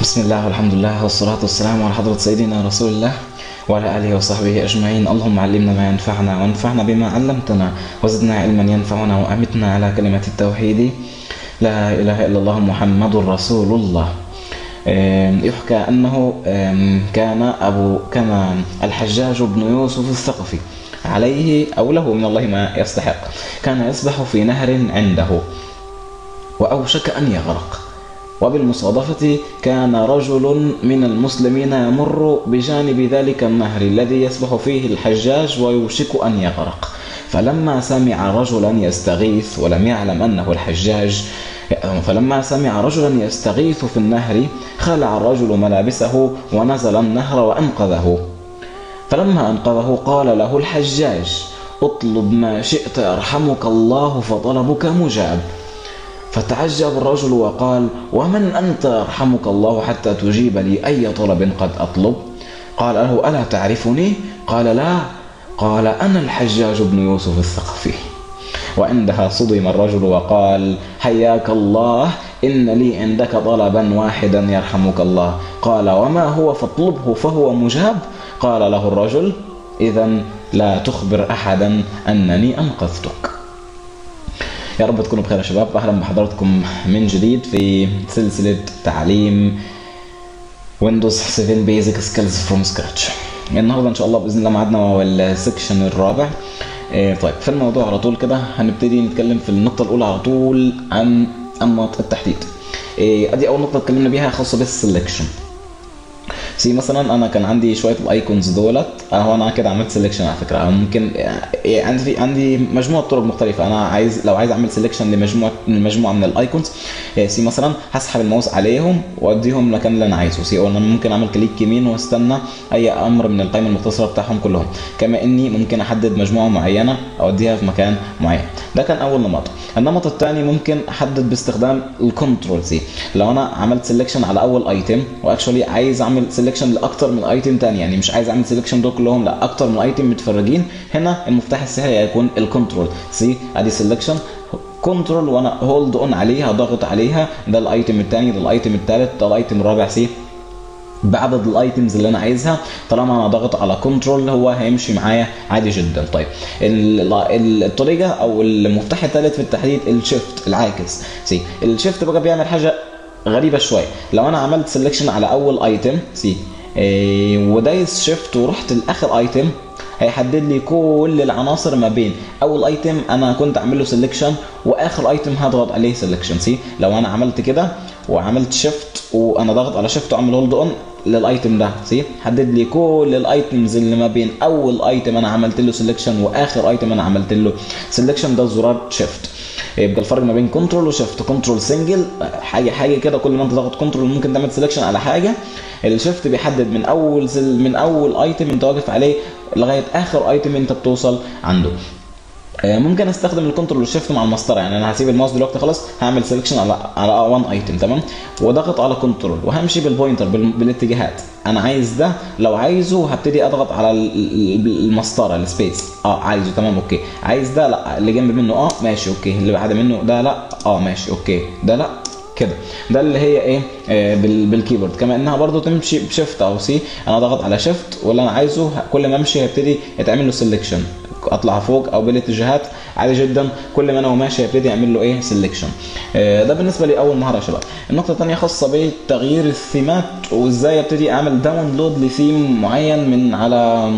بسم الله والحمد لله والصلاة والسلام على حضرة سيدنا رسول الله وعلى آله وصحبه أجمعين اللهم علمنا ما ينفعنا وانفعنا بما علمتنا وزدنا علما ينفعنا وأمتنا على كلمة التوحيد لا إله إلا الله محمد رسول الله آم، يحكى أنه آم، كان أبو كان الحجاج بن يوسف الثقفي عليه أو له من الله ما يستحق كان يسبح في نهر عنده وأوشك أن يغرق وبالمصادفة كان رجل من المسلمين يمر بجانب ذلك النهر الذي يسبح فيه الحجاج ويوشك أن يغرق فلما سمع رجلا يستغيث ولم يعلم أنه الحجاج فلما سمع رجلا يستغيث في النهر خلع الرجل ملابسه ونزل النهر وأنقذه فلما أنقذه قال له الحجاج اطلب ما شئت يرحمك الله فطلبك مجاب فتعجب الرجل وقال ومن أنت يرحمك الله حتى تجيب لي أي طلب قد أطلب قال له ألا تعرفني قال لا قال أنا الحجاج بن يوسف الثقفي وعندها صدم الرجل وقال حياك الله إن لي عندك طلبا واحدا يرحمك الله قال وما هو فاطلبه فهو مجاب قال له الرجل إذا لا تخبر أحدا أنني أنقذتك يا رب تكونوا بخير يا شباب اهلا بحضراتكم من جديد في سلسله تعليم ويندوز 7 بيزك سكيلز فروم سكراتش النهارده ان شاء الله باذن الله ميعادنا هو السكشن الرابع إيه طيب في الموضوع على طول كده هنبتدي نتكلم في النقطه الاولى على طول عن انماط التحديد إيه ادي اول نقطه اتكلمنا بيها خاصه بالسلكشن سي مثلا انا كان عندي شويه الايكونز دولت اهو انا كده عملت سيلكشن على فكره أو ممكن إيه عندي في عندي مجموعه طرق مختلفه انا عايز لو عايز اعمل سيلكشن لمجموعه لمجموعه من الايكونز إيه سي مثلا هسحب الماوس عليهم واوديهم المكان اللي انا عايزه سي انا ممكن اعمل كليك يمين واستنى اي امر من القائمه المختصره بتاعهم كلهم كما اني ممكن احدد مجموعه معينه اوديها في مكان معين ده كان اول نمط النمط الثاني ممكن احدد باستخدام الكنترول سي لو انا عملت سيلكشن على اول ايتم واكشولي عايز اعمل سيلكشن لاكتر من ايتم تاني يعني مش عايز اعمل سيلكشن دول كلهم لا اكتر من ايتم متفرجين هنا المفتاح السحري هيكون الكنترول سي ادي سيلكشن كنترول وانا هولد اون عليها ضغط عليها ده الايتم الثاني ده الايتم الثالث ده الايتم الرابع سي بعدد الايتمز اللي انا عايزها طالما انا ضغط على كنترول هو هيمشي معايا عادي جدا طيب ال- ال- الطريقه او المفتاح الثالث في التحديد الشيفت العاكس سي الشيفت بقى بيعمل حاجه غريبه شويه لو انا عملت سيلكشن على اول ايتم سي إيه ودايس شيفت ورحت لاخر ايتم هيحدد لي كل العناصر ما بين اول ايتم انا كنت اعمل له سيلكشن واخر ايتم هضغط عليه سيلكشن سي لو انا عملت كده وعملت شيفت وانا ضغط على شيفت واعمل هولد اون للايتم ده سي حدد لي كل الايتمز اللي ما بين اول ايتم انا عملت له سيلكشن واخر ايتم انا عملت له سيلكشن ده زرار شيفت يبقى الفرق ما بين كنترول وشيفت كنترول سنجل حاجه حاجه كده كل ما انت ضغط كنترول ممكن تعمل سيلكشن على حاجه الشيفت بيحدد من اول سل من اول ايتم انت واقف عليه لغايه اخر ايتم انت بتوصل عنده آه، ممكن استخدم الكنترول والشيفت مع المسطره يعني انا هسيب الماوس دلوقتي خلاص هعمل سيلكشن على على وان ايتم تمام وضغط على كنترول وهمشي بالبوينتر بال- بالاتجاهات انا عايز ده لو عايزه هبتدي اضغط على ال- ال- المسطره السبيس اه عايزه تمام اوكي عايز ده لا اللي جنب منه اه ماشي اوكي اللي بعد منه ده لا اه ماشي اوكي ده لا كده ده اللي هي ايه آه بال- بالكيبورد كما انها برضو تمشي بشيفت او سي انا ضغط على شيفت واللي انا عايزه ه- كل ما امشي هيبتدي يتعمل له سيلكشن اطلع فوق او بالاتجاهات عادي جدا كل ما انا وماشي هيبتدي يعمل له ايه سيلكشن ده بالنسبه لي اول مهاره يا شباب النقطه الثانيه خاصه بتغيير الثيمات وازاي ابتدي اعمل داونلود لثيم معين من على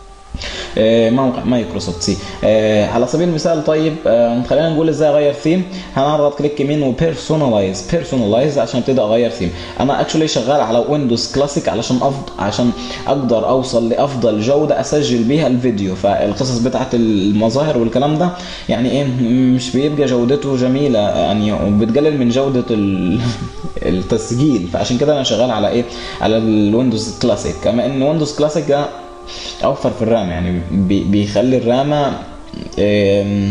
آه، موقع مايكروسوفت سي آه، على سبيل المثال طيب آه، خلينا نقول ازاي اغير ثيم هنضغط كليك يمين وبيرسونلايز بيرسونلايز عشان ابتدي اغير ثيم انا اكشولي شغال على ويندوز كلاسيك علشان افضل عشان اقدر اوصل لافضل جوده اسجل بيها الفيديو فالقصص بتاعت المظاهر والكلام ده يعني ايه مش بيبقى جودته جميله يعني وبتقلل من جوده ال- التسجيل فعشان كده انا شغال على ايه على الويندوز كلاسيك كما ان ويندوز كلاسيك ده اوفر في الرام يعني بي- بيخلي الرامه آم،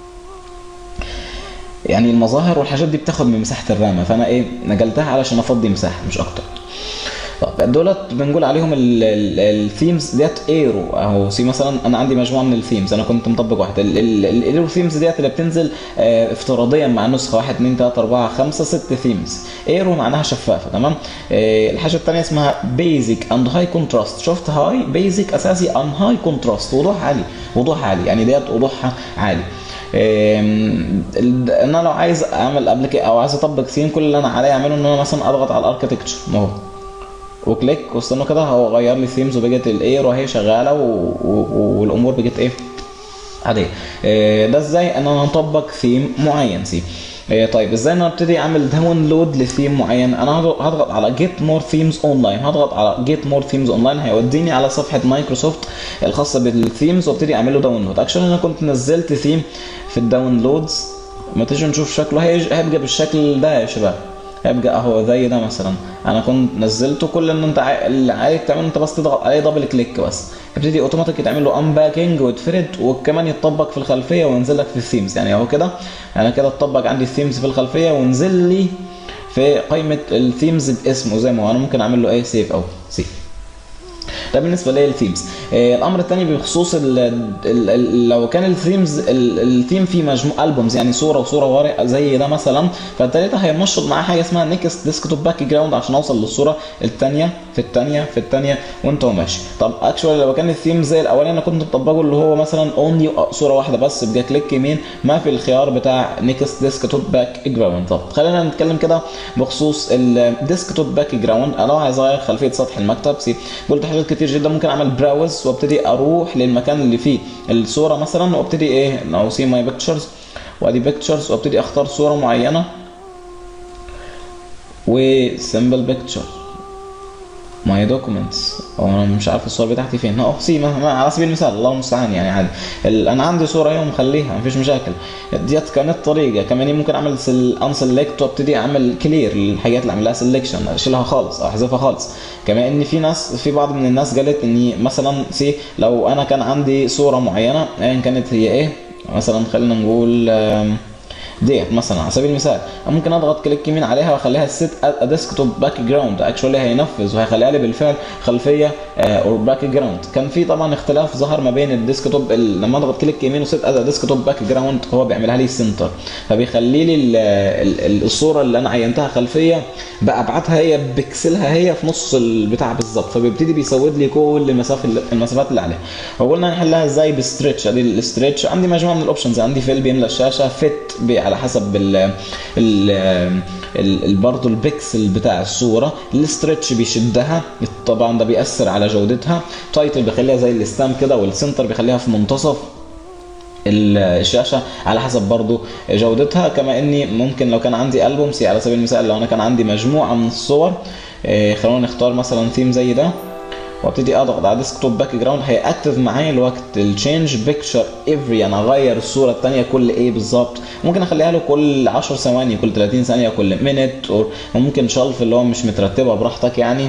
يعني المظاهر والحاجات دي بتاخد من مساحه الرامه فانا ايه نقلتها علشان افضي مساحه مش اكتر طب دولت بنقول عليهم الثيمز ديت ايرو اهو سي مثلا انا عندي مجموعه من الثيمز انا كنت مطبق واحد الايرو ثيمز ديت اللي بتنزل آه، افتراضيا مع نسخه 1 2 3 4 5 6 ثيمز ايرو معناها شفافه تمام آه، الحاجه الثانيه اسمها بيزك اند هاي كونتراست شفت هاي بيزك اساسي ان هاي كونتراست وضوح عالي وضوح عالي يعني ديت وضوحها عالي آم، ال- انا لو عايز اعمل قبل كده او عايز اطبق ثيم كل اللي انا عليا اعمله ان انا مثلا اضغط على الاركتكتشر اهو وكليك واستنوا كده هو غير لي الثيمز وبقت الاير وهي شغاله و... و... والامور بقت ايه عاديه إيه ده ازاي ان انا اطبق ثيم معين سي إيه طيب ازاي انا ابتدي اعمل داونلود لثيم معين انا هضغط هضغط على جيت مور ثيمز اونلاين هضغط على جيت مور ثيمز اونلاين هيوديني على صفحه مايكروسوفت الخاصه بالثيمز وابتدي اعمل له داونلود اكشن انا كنت نزلت ثيم في الداونلودز ما تيجي نشوف شكله هيج- هيبقى بالشكل ده يا شباب هيبقى اهو زي ده مثلا انا كنت نزلته كل ان انت عاي- اللي عليك تعمله انت بس تضغط عليه دبل كليك بس يبتدي اوتوماتيك يتعمل له انباكينج ويتفرد وكمان يتطبق في الخلفيه وينزل لك في الثيمز يعني اهو كده انا كده اتطبق عندي الثيمز في الخلفيه ونزل لي في قائمه الثيمز باسمه زي ما هو انا ممكن اعمل له ايه سيف او سيف ده بالنسبه لي الثيمز آه الامر الثاني بخصوص ال ال ال لو كان الثيمز الثيم فيه مجموع البومز يعني صوره وصوره ورق زي ده مثلا فالتالتة هينشط معاه حاجه اسمها نيكست ديسكتوب باك جراوند عشان اوصل للصوره الثانيه في الثانيه في الثانيه وانت ماشي طب اكشوال لو كان الثيم زي الاولاني انا كنت مطبقه اللي هو مثلا اونلي صوره واحده بس بجا كليك يمين ما في الخيار بتاع نيكست ديسكتوب باك جراوند طب خلينا نتكلم كده بخصوص الديسكتوب باك جراوند انا لو عايز اغير خلفيه سطح المكتب سي قلت حاجات كتير جدا ممكن اعمل براوز وابتدي اروح للمكان اللي فيه الصوره مثلا وابتدي ايه لو سي ماي بيكتشرز وادي بيكتشرز وابتدي اختار صوره معينه وسمبل بيكتشر ماي دوكيومنتس هو انا مش عارف الصور بتاعتي فين اهو سي ما ما- على سبيل المثال الله المستعان يعني عادي ال- انا عندي صوره يوم مخليها مفيش مشاكل ديت كانت طريقه كمان ممكن اعمل ان سيلكت وابتدي اعمل كلير للحاجات اللي اعملها سيلكشن اشيلها خالص او احذفها خالص كمان ان في ناس في بعض من الناس قالت اني مثلا سي لو انا كان عندي صوره معينه ايا كانت هي ايه مثلا خلينا نقول آم، ديت مثلا على سبيل المثال أنا ممكن اضغط كليك يمين عليها واخليها سيت ديسكتوب باك جراوند اكشولي هينفذ وهيخليها لي بالفعل خلفيه اور باك جراوند كان في طبعا اختلاف ظهر ما بين الديسكتوب ال- لما اضغط كليك يمين وسيت ديسكتوب باك جراوند هو بيعملها لي سنتر فبيخلي لي ال- ال- ال- الصوره اللي انا عينتها خلفيه بابعادها هي بكسلها هي في نص البتاع بالظبط فبيبتدي بيسود لي كل المسافه اللي- المسافات اللي عليها فقلنا نحلها ازاي بستريتش ادي الاستريتش عندي مجموعه من الاوبشنز عندي فيل بيملى الشاشه فيت على حسب ال ال ال- ال- برضه البكسل بتاع الصوره الاسترتش بيشدها طبعا ده بيأثر على جودتها تايتل بيخليها زي الستام كده والسنتر بيخليها في منتصف الشاشه على حسب برضو جودتها كما اني ممكن لو كان عندي البوم سي على سبيل المثال لو انا كان عندي مجموعه من الصور إيه، خلونا نختار مثلا ثيم زي ده وابتدي اضغط على ديسكتوب باك جراوند هيأكتف معايا الوقت التشينج بيكتشر افري انا اغير الصوره الثانيه كل ايه بالظبط ممكن اخليها له كل 10 ثواني كل 30 ثانيه كل مينت وممكن شلف اللي هو مش مترتبه براحتك يعني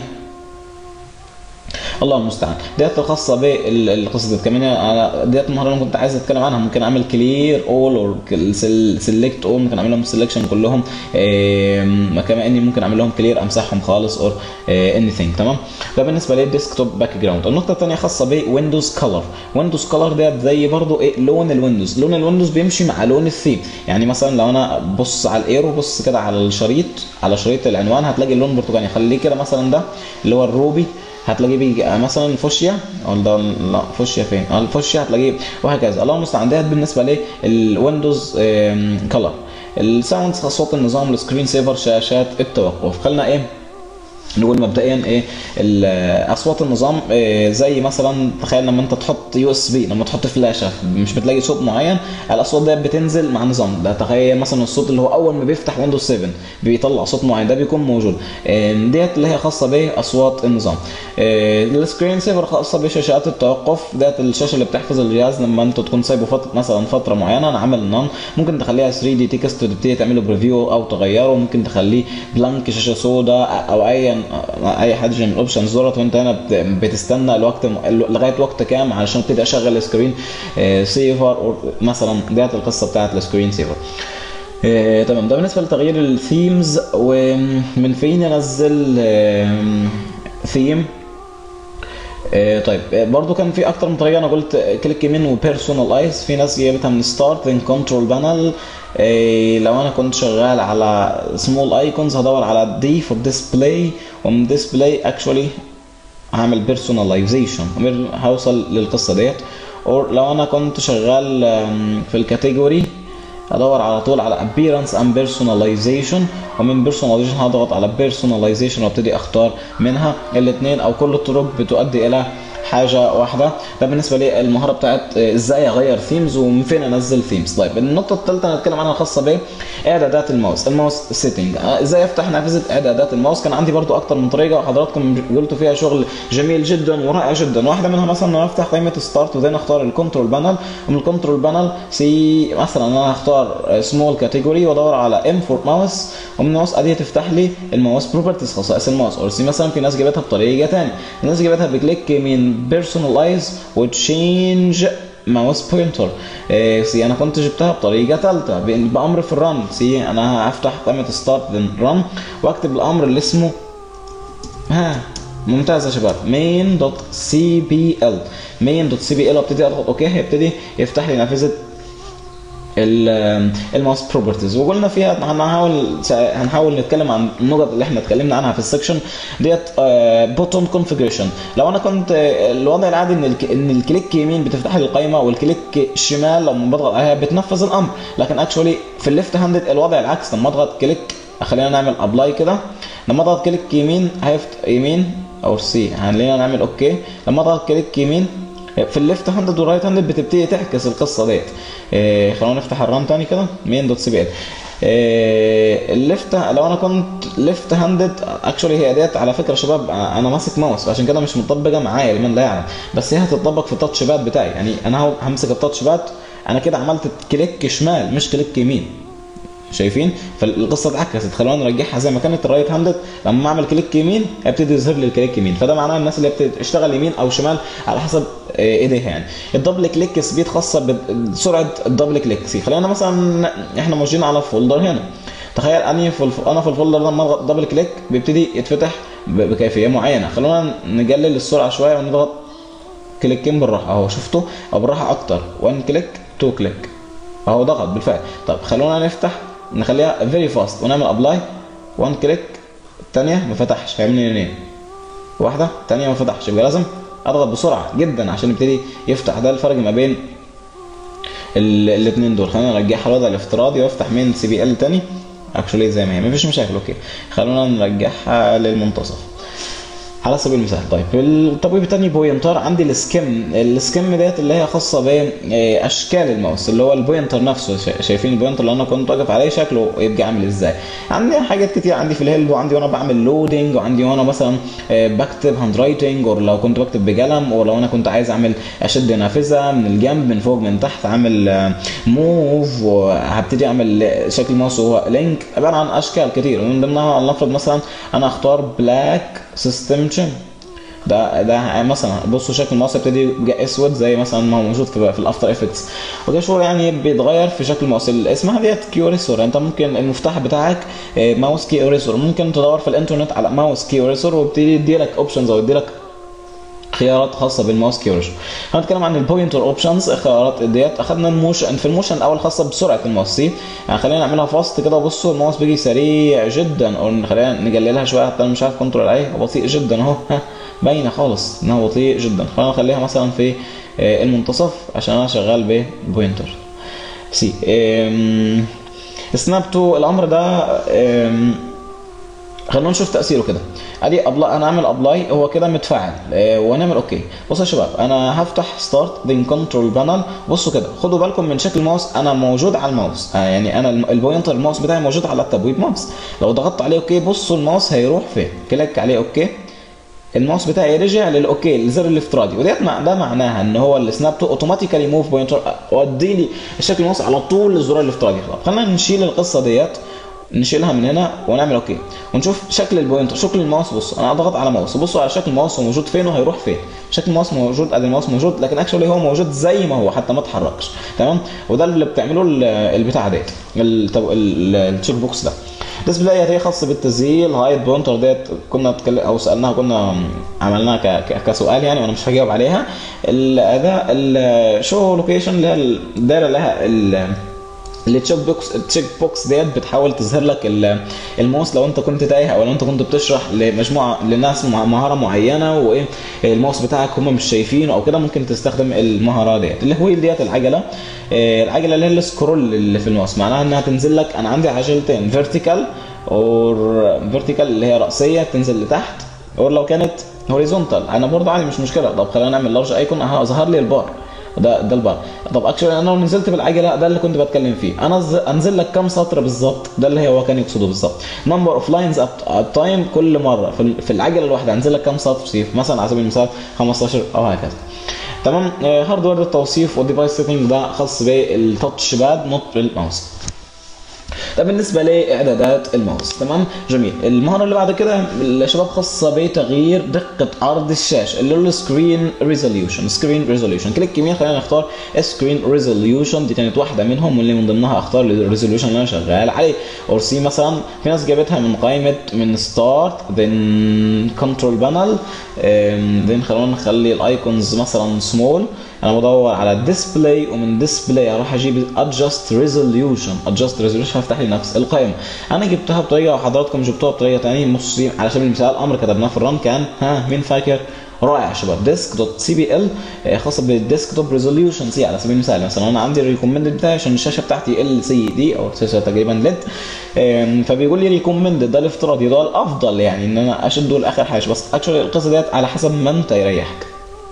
الله المستعان ديت الخاصه بالقصه ديت كمان انا ديت المهاره اللي كنت عايز اتكلم عنها ممكن اعمل كلير اول اور سيلكت اول ممكن اعمل لهم سيلكشن كلهم إيه كما اني ممكن اعمل لهم كلير امسحهم خالص اور اني ثينج تمام ده بالنسبه للديسكتوب باك جراوند النقطه الثانيه خاصه بويندوز كلر ويندوز كلر ديت زي برضو ايه لون الويندوز لون الويندوز بيمشي مع لون الثيم يعني مثلا لو انا بص على الايرو بص كده على الشريط على شريط العنوان هتلاقي اللون برتقاني خليه كده مثلا ده اللي هو الروبي هتلاقيه بيجي مثلا فوشيا او ده لا فوشيا فين؟ اه الفوشيا هتلاقيه وهكذا الله المستعان ديت بالنسبه للويندوز كلر الساوندز اصوات النظام السكرين سيفر شاشات التوقف خلينا ايه نقول مبدئيا ايه اصوات النظام إيه زي مثلا تخيل لما انت تحط يو اس بي لما تحط فلاشه مش بتلاقي صوت معين الاصوات دي بتنزل مع النظام ده تخيل مثلا الصوت اللي هو اول ما بيفتح ويندوز 7 بيطلع صوت معين ده بيكون موجود إيه ديت اللي هي خاصه باصوات النظام إيه السكرين سيفر خاصه بشاشات التوقف ديت الشاشه اللي بتحفظ الجهاز لما انت تكون سايبه فتره مثلا فتره معينه انا عامل نون ممكن تخليها 3 دي تكست تبتدي تعمله بريفيو او تغيره ممكن تخليه بلانك شاشه سوداء او ايا اي حاجه من الاوبشنز دولت وانت هنا بتستنى الوقت لغايه وقت كام علشان ابتدي اشغل السكرين سيفر مثلا ديت القصه بتاعت السكرين سيفر إيه تمام ده بالنسبه لتغيير الثيمز ومن فين انزل ثيم آه، طيب آه، برضو كان في اكتر من طريقه انا قلت آه، كليك يمين وبيرسونالايز في ناس جابتها من ستارت ذن كنترول بانل لو انا كنت شغال على سمول ايكونز هدور على دي فور ديسبلاي ومن ديسبلاي اكشولي هعمل بيرسوناليزيشن هوصل للقصه ديت او لو انا كنت شغال آم، في الكاتيجوري ادور على طول على appearance and personalization ومن personalization هضغط على personalization وابتدي اختار منها الاثنين او كل الطرق بتؤدي الى حاجه واحده ده بالنسبه لي المهاره بتاعت آه، ازاي اغير ثيمز ومن فين انزل ثيمز طيب النقطه الثالثه هنتكلم عنها خاصه باعدادات الماوس الماوس سيتنج ازاي افتح نافذه اعدادات الماوس كان عندي برضو اكتر من طريقه وحضراتكم قلتوا فيها شغل جميل جدا ورائع جدا واحده منها مثلا ان انا افتح قائمه ستارت وبعدين اختار الكنترول بانل ومن الكنترول بانل سي مثلا انا هختار سمول كاتيجوري وادور على ام فور ماوس ومن الماوس ادي تفتح لي الماوس بروبرتيز خصائص الماوس او سي مثلا في ناس جابتها بطريقه ثانيه الناس جابتها بكليك من بيرسونلايز وتشينج ماوس بوينتر إيه سي انا كنت جبتها بطريقه ثالثه بامر في الرن سي انا هفتح قائمه ستارت رن واكتب الامر اللي اسمه ها ممتاز يا شباب main دوت سي بي ال main دوت سي بي ال ابتدي اضغط اوكي هيبتدي يفتح لي نافذه ال- الماوس بروبرتيز وقلنا فيها هنحاول هنحاول نتكلم عن النقط اللي احنا اتكلمنا عنها في السكشن ديت بوتون كونفيجريشن لو انا كنت آه، الوضع العادي ان الك- ان الكليك يمين بتفتح لي القائمه والكليك شمال لما بضغط عليها بتنفذ الامر لكن اكشولي في الليفت هاندد الوضع العكس لما اضغط كليك خلينا نعمل ابلاي كده لما اضغط كليك يمين هيفتح يمين او سي خلينا نعمل اوكي لما اضغط كليك يمين في الليفت هاندد والرايت هاندد بتبتدي تعكس القصه ديت إيه خلونا نفتح الران تاني كده مين دوت سي بي ال إيه الليفت لو انا كنت ليفت هاندد اكشولي هي ديت على فكره يا شباب انا ماسك ماوس عشان كده مش مطبقه معايا لمن لا يعلم بس هي هتطبق في التاتش باد بتاعي يعني انا هو- همسك التاتش باد انا كده عملت كليك شمال مش كليك يمين شايفين فالقصه اتعكست خلونا نرجعها زي ما كانت الرايت هاندد لما اعمل كليك يمين هيبتدي يظهر لي الكليك يمين فده معناه الناس اللي بتشتغل يمين او شمال على حسب آه، ايديها يعني الدبل كليك سبيد خاصه بسرعه الدبل كليك سي خلينا مثلا احنا موجودين على فولدر هنا تخيل اني في الف... انا في الفولدر ده لما اضغط دبل كليك بيبتدي يتفتح ب- بكيفيه معينه خلونا نقلل السرعه شويه ونضغط كليكين بالراحه اهو شفتوا او بالراحه اكتر 1 كليك 2 كليك اهو ضغط بالفعل طب خلونا نفتح نخليها فيري فاست ونعمل ابلاي 1 كليك الثانيه ما فتحش هيعمل لي اثنين واحده الثانيه ما فتحش يبقى لازم اضغط بسرعه جدا عشان يبتدي يفتح ده الفرق ما بين الاثنين دول خلينا نرجعها الوضع الافتراضي وافتح من سي بي ال تاني اكشولي زي ما هي مفيش مشاكل اوكي خلونا نرجعها للمنتصف على سبيل المثال طيب التبويب الثاني بوينتر عندي السكيم السكيم ديت اللي هي خاصه باشكال الماوس اللي هو البوينتر نفسه شا- شايفين البوينتر اللي انا كنت واقف عليه شكله يبقى عامل ازاي عندي حاجات كتير عندي في الهيلب وعندي وانا بعمل لودنج وعندي وانا مثلا آه، بكتب هاند رايتنج او لو كنت بكتب بقلم او لو انا كنت عايز اعمل اشد نافذه من الجنب من فوق من تحت اعمل موف وهبتدي اعمل شكل ماوس وهو لينك عباره عن اشكال كتير ومن ضمنها لنفرض مثلا انا اختار بلاك سيستم تشيم ده ده مثلا بصوا شكل الماوس يبتدي يبقى اسود زي مثلا ما هو موجود في, في الافتر افكتس وده شغل يعني بيتغير في شكل الماوس اسمها ديت كيوريسور انت ممكن المفتاح بتاعك آه، ماوس كيوريسور ممكن تدور في الانترنت على ماوس كيوريسور ويبتدي يديلك اوبشنز او يديلك خيارات خاصه بالماوس كيوريشن هنتكلم عن البوينتر اوبشنز الخيارات ديت اخذنا الموشن في الموشن الاول خاصه بسرعه الماوس سي يعني خلينا نعملها فاست كده بصوا الماوس بيجي سريع جدا او خلينا نقللها شويه حتى انا مش عارف كنترول عليه بطيء جدا اهو ها باينه خالص انها بطيء جدا خلينا نخليها مثلا في آه، المنتصف عشان انا شغال ببوينتر سي أم، سناب 2 الامر ده أم، خلونا نشوف تاثيره كده ادي ابلاي انا اعمل ابلاي هو كده متفعل آه ونعمل اوكي بصوا يا شباب انا هفتح ستارت ذن كنترول بانل بصوا كده خدوا بالكم من شكل الماوس انا موجود على الماوس آه يعني انا الم- البوينتر الماوس بتاعي موجود على التبويب ماوس لو ضغطت عليه اوكي بصوا الماوس هيروح فين كليك عليه اوكي الماوس بتاعي رجع للاوكي الزر الافتراضي وديت مع ده معناها ان هو السناب تو اوتوماتيكالي موف بوينتر ودي لي الشكل الماوس على طول للزرار الافتراضي طب خلينا نشيل القصه ديت نشيلها من هنا ونعمل اوكي ونشوف شكل البوينتر شكل الماوس بص انا اضغط على ماوس بصوا على شكل الماوس هو موجود فين وهيروح فين شكل الماوس موجود ادي الماوس موجود لكن اكشولي هو موجود زي ما هو حتى ما اتحركش تمام وده اللي بتعمله ال- البتاع ديت التو- ال- التشيك بوكس ده ديسبلاي هي خاص بالتسجيل هايد بونتر ديت كنا اتكلم او سالناها كنا عملناها ك- ك- كسؤال يعني وانا مش هجاوب عليها الاداء الشو لوكيشن اللي هي الدايره اللي لها ال- التشيك بوكس التشيك بوكس ديت بتحاول تظهر لك ال- الماوس لو انت كنت تايه او لو انت كنت بتشرح لمجموعه لناس مع مهاره معينه وايه الماوس بتاعك هم مش شايفينه او كده ممكن تستخدم المهاره ديت الهويل ديت العجله آه، العجله اللي هي السكرول اللي في الماوس معناها انها تنزل لك انا عندي عجلتين فيرتيكال اور فيرتيكال اللي هي راسيه تنزل لتحت اور لو كانت هوريزونتال انا برضه عادي مش مشكله طب خلينا نعمل لارج ايكون اهو ظهر لي البار ده ده البار طب اكشلي انا لو نزلت بالعجله ده اللي كنت بتكلم فيه انا أز- انزل لك كام سطر بالظبط ده اللي هو كان يقصده بالظبط نمبر اوف لاينز ات تايم كل مره في ال- في العجله الواحده انزل لك كام سطر سيف مثلا على سبيل المثال 15 او هكذا تمام هاردوير التوصيف والديفايس سيتنج ده خاص بالتاتش باد نوت بالماوس ده بالنسبه لاعدادات الماوس تمام جميل المهاره اللي بعد كده الشباب خاصه بتغيير دقه عرض الشاشه اللي هو السكرين ريزوليوشن سكرين ريزوليوشن كليك يمين خلينا نختار سكرين ريزوليوشن دي كانت واحده منهم واللي من ضمنها اختار الريزوليوشن اللي انا شغال عليه اور سي مثلا في ناس جابتها من قائمه من ستارت ذن كنترول بانل ذن خلونا نخلي الايكونز مثلا سمول انا بدور على الديسبلاي ومن ديسبلاي اروح اجيب ادجست ريزوليوشن ادجست ريزوليوشن هفتح لي نفس القائمه انا جبتها بطريقه وحضراتكم جبتوها بطريقه ثانيه مش على سبيل المثال امر كتبناه في الران كان ها مين فاكر رائع يا شباب ديسك دوت سي بي ال خاصه بالديسك توب ريزوليوشن سي على سبيل المثال مثلا انا عندي الريكومندد بتاعي عشان الشاشه بتاعتي ال سي دي او شاشه تقريبا ليد فبيقول لي ريكومندد ده الافتراضي ده الافضل يعني ان انا اشده لاخر حاجه بس اكشولي القصه ديت على حسب ما انت يريحك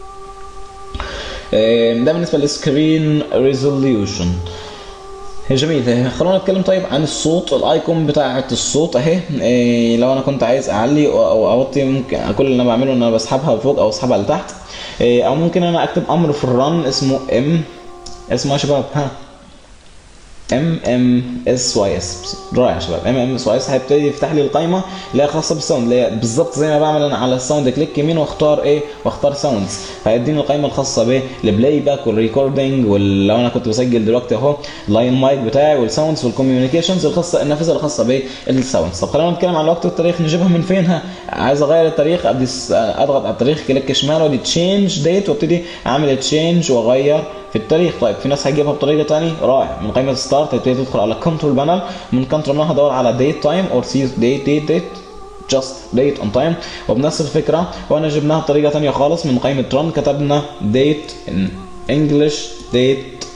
ده بالنسبه للسكرين ريزوليوشن جميل خلونا نتكلم طيب عن الصوت الايكون بتاعه الصوت اهي إيه لو انا كنت عايز اعلي او اوطي ممكن كل اللي انا بعمله ان انا بسحبها لفوق او اسحبها لتحت إيه او ممكن انا اكتب امر في الرن اسمه ام اسمه يا شباب ها ام ام اس واي اس رائع يا شباب ام ام اس واي اس هيبتدي يفتح لي القائمه اللي هي خاصه بالساوند اللي هي بالظبط زي ما بعمل انا على الساوند كليك يمين واختار ايه واختار ساوندز فيديني القائمه الخاصه بالبلاي باك والريكوردنج ولو انا كنت بسجل دلوقتي اهو اللاين مايك بتاعي والساوندز والكوميونيكيشنز الخاصه النافذه الخاصه بالساوندز طب خلينا نتكلم عن الوقت والتاريخ نجيبها من فين ها عايز اغير التاريخ ابدي اضغط على التاريخ كليك شمال وادي تشينج ديت وابتدي اعمل تشينج واغير في التاريخ طيب في ناس هتجيبها بطريقه ثانيه رائع من قائمه ستارت تبتدي تدخل على كنترول بانل من كنترول بانل هدور على ديت تايم اور سي ديت ديت ديت جاست ديت اون تايم وبنفس الفكره وانا جبناها بطريقه ثانيه خالص من قائمه رن كتبنا ديت ان انجلش ديت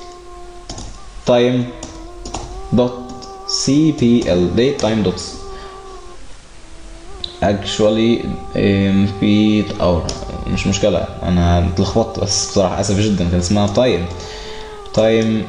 تايم دوت سي بي ال ديت تايم دوت actually في اور مش مشكله انا اتلخبطت بس بصراحه اسف جدا كان اسمها تايم تايم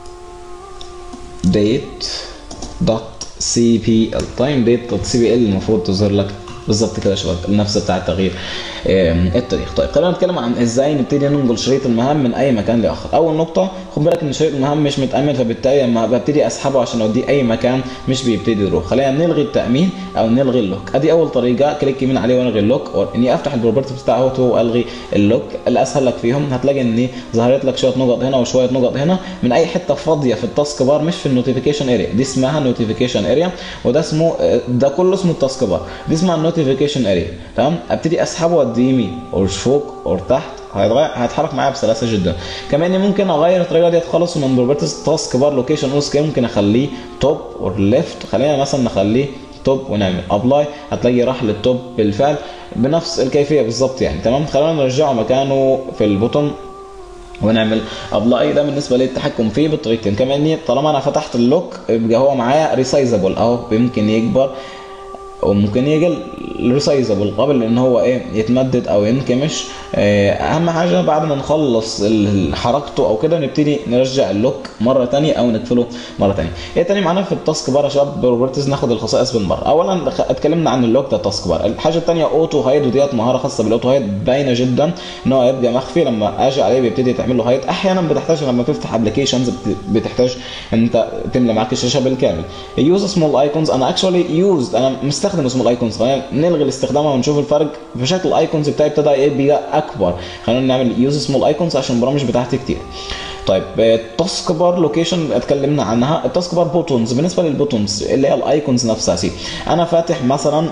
ديت دوت سي بي ال تايم ديت دوت سي بي ال المفروض تظهر لك بالظبط كده يا شباب النفس بتاع التغيير التاريخ طيب خلينا نتكلم عن ازاي نبتدي ننقل شريط المهام من اي مكان لاخر اول نقطه خد بالك ان شريط المهام مش متامن فبالتالي لما ببتدي اسحبه عشان اوديه اي مكان مش بيبتدي يروح خلينا نلغي التامين او نلغي اللوك ادي اول طريقه كليك يمين عليه والغي اللوك او اني افتح البروبرتي بتاعه والغي اللوك الاسهل لك فيهم هتلاقي ان ظهرت لك شويه نقط هنا وشويه نقط هنا من اي حته فاضيه في التاسك بار مش في النوتيفيكيشن اريا دي اسمها نوتيفيكيشن اريا وده اسمه ده كله اسمه التاسك بار دي اسمها النوتيفيكيشن اريا تمام ابتدي اسحبه واديه يمين او فوق او تحت هيتغير هيتحرك معايا بسلاسه جدا كمان ممكن اغير الطريقه ديت خالص ومن بروبرتيز تاسك بار لوكيشن او سكيل ممكن اخليه توب او ليفت خلينا مثلا نخليه توب ونعمل ابلاي هتلاقي راح للتوب بالفعل بنفس الكيفيه بالظبط يعني تمام خلينا نرجعه مكانه في البوتون ونعمل ابلاي ده بالنسبه للتحكم فيه بالطريقتين كمان طالما انا فتحت اللوك يبقى هو معايا ريسايزابل اهو ممكن يكبر وممكن يجي ريسايزابل قبل ان هو ايه يتمدد او ينكمش اهم حاجه بعد ما نخلص حركته او كده نبتدي نرجع اللوك مره ثانيه او نقفله مره ثانيه ايه تاني معانا في التاسك بار يا شباب بروبرتيز ناخد الخصائص بالمره اولا اتكلمنا عن اللوك ده التاسك بار الحاجه الثانيه اوتو هايد وديت مهاره خاصه بالاوتو هايد باينه جدا ان هو يبقى مخفي لما اجي عليه بيبتدي تعمل له هايد احيانا بتحتاج لما تفتح ابلكيشنز بتحتاج انت تملى معاك الشاشه بالكامل يوز سمول ايكونز انا اكشولي يوزد انا مستخدم سمول ايكونز خلينا نلغي الاستخدام ونشوف الفرق في شكل الايكونز بتاعي ابتدى يبقى اكبر خلينا نعمل يوز سمول ايكونز عشان البرامج بتاعتي كتير طيب التاسك بار لوكيشن اتكلمنا عنها التاسك بار بوتونز بالنسبه للبوتونز اللي هي الايكونز نفسها سي انا فاتح مثلا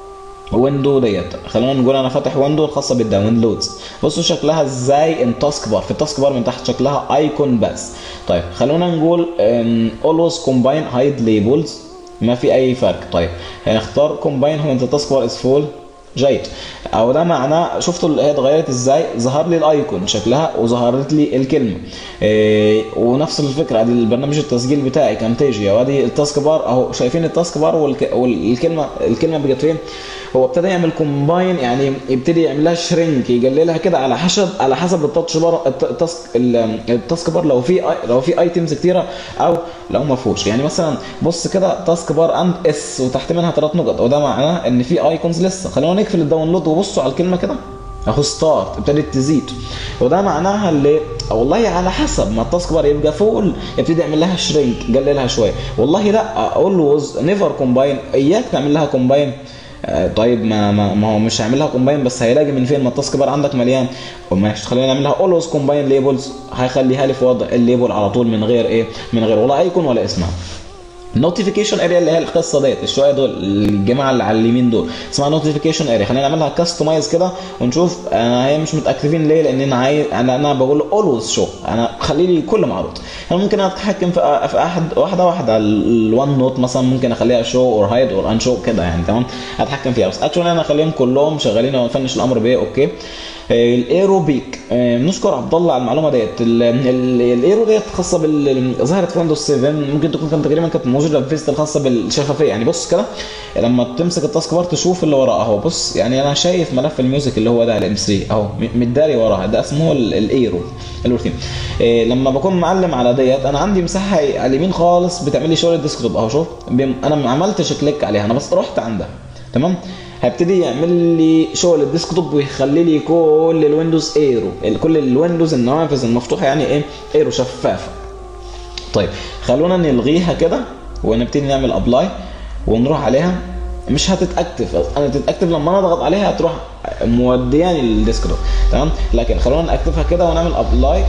ويندو ديت خلينا نقول انا فاتح ويندو الخاصه بالداونلودز بصوا شكلها ازاي ان تاسك بار في التاسك بار من تحت شكلها ايكون بس طيب خلونا نقول اولويز كومباين هايد ليبلز ما في اي فرق طيب هنختار كومباين هو انت تاسك بار از فول جيد او ده معناه شفتوا هي اتغيرت ازاي ظهر لي الايكون شكلها وظهرت لي الكلمه إيه ونفس الفكره ادي البرنامج التسجيل بتاعي كامتيجيا وادي التاسك بار اهو شايفين التاسك بار والك... والكلمه الكلمه بقت فين هو ابتدى يعمل كومباين يعني يبتدي يعمل لها شرينك يقللها كده على حسب على حسب التاتش بار التاسك التاسك بار لو في لو في ايتمز كتيره او لو ما فيهوش يعني مثلا بص كده تاسك بار اند اس وتحت منها ثلاث نقط وده معناه ان في ايكونز لسه خلونا نقفل الداونلود وبصوا على الكلمه كده اهو ستارت ابتدت تزيد وده معناها اللي والله على حسب ما التاسك بار يبقى فول يبتدي يعمل لها شرينك قللها شويه والله لا اولويز نيفر كومباين اياك تعمل لها كومباين طيب ما ما, ما هو مش هيعملها كومباين بس هيلاقي من فين ما التاسك بار عندك مليان وماشي خلينا نعملها اولويز كومباين ليبلز هيخليها لي في وضع الليبل على طول من غير ايه من غير ولا ايكون ولا اسمها نوتيفيكيشن اريا اللي هي القصه ديت الشويه دول الجماعه اللي على اليمين دول اسمها نوتيفيكيشن اريا خلينا نعملها كاستمايز كده ونشوف انا هي مش متاكتفين ليه لان انا عايز انا انا بقول اولويز شو انا خلي لي كل معروض انا ممكن اتحكم في في احد واحده واحده الوان نوت مثلا ممكن اخليها شو اور هايد اور ان شو كده يعني تمام اتحكم فيها بس اكشولي انا اخليهم كلهم شغالين ونفنش الامر بايه اوكي الايروبيك نشكر عبد الله على المعلومه ديت الايرو ديت خاصه بال ظهرت في ويندوز 7 ممكن تكون كانت تقريبا كانت موجوده في فيست الخاصه بالشفافيه يعني بص كده لما تمسك التاسك بار تشوف اللي وراه اهو بص يعني انا شايف ملف الميوزك اللي هو ده الام 3 اهو متداري وراها ده اسمه الايرو الروتين إيه لما بكون معلم على ديت انا عندي مساحه على اليمين خالص بتعمل لي شغل الديسكتوب اهو شوف انا ما عملتش كليك عليها انا بس رحت عندها تمام هيبتدي يعمل لي شغل الديسكتوب ويخلي لي كل الويندوز ايرو كل الويندوز النوافذ المفتوحه يعني ايه ايرو شفافه طيب خلونا نلغيها كده ونبتدي نعمل ابلاي ونروح عليها مش هتتاكتف انا تتاكتف لما انا اضغط عليها هتروح مودياني للديسكتوب تمام لكن خلونا ناكتفها كده ونعمل ابلاي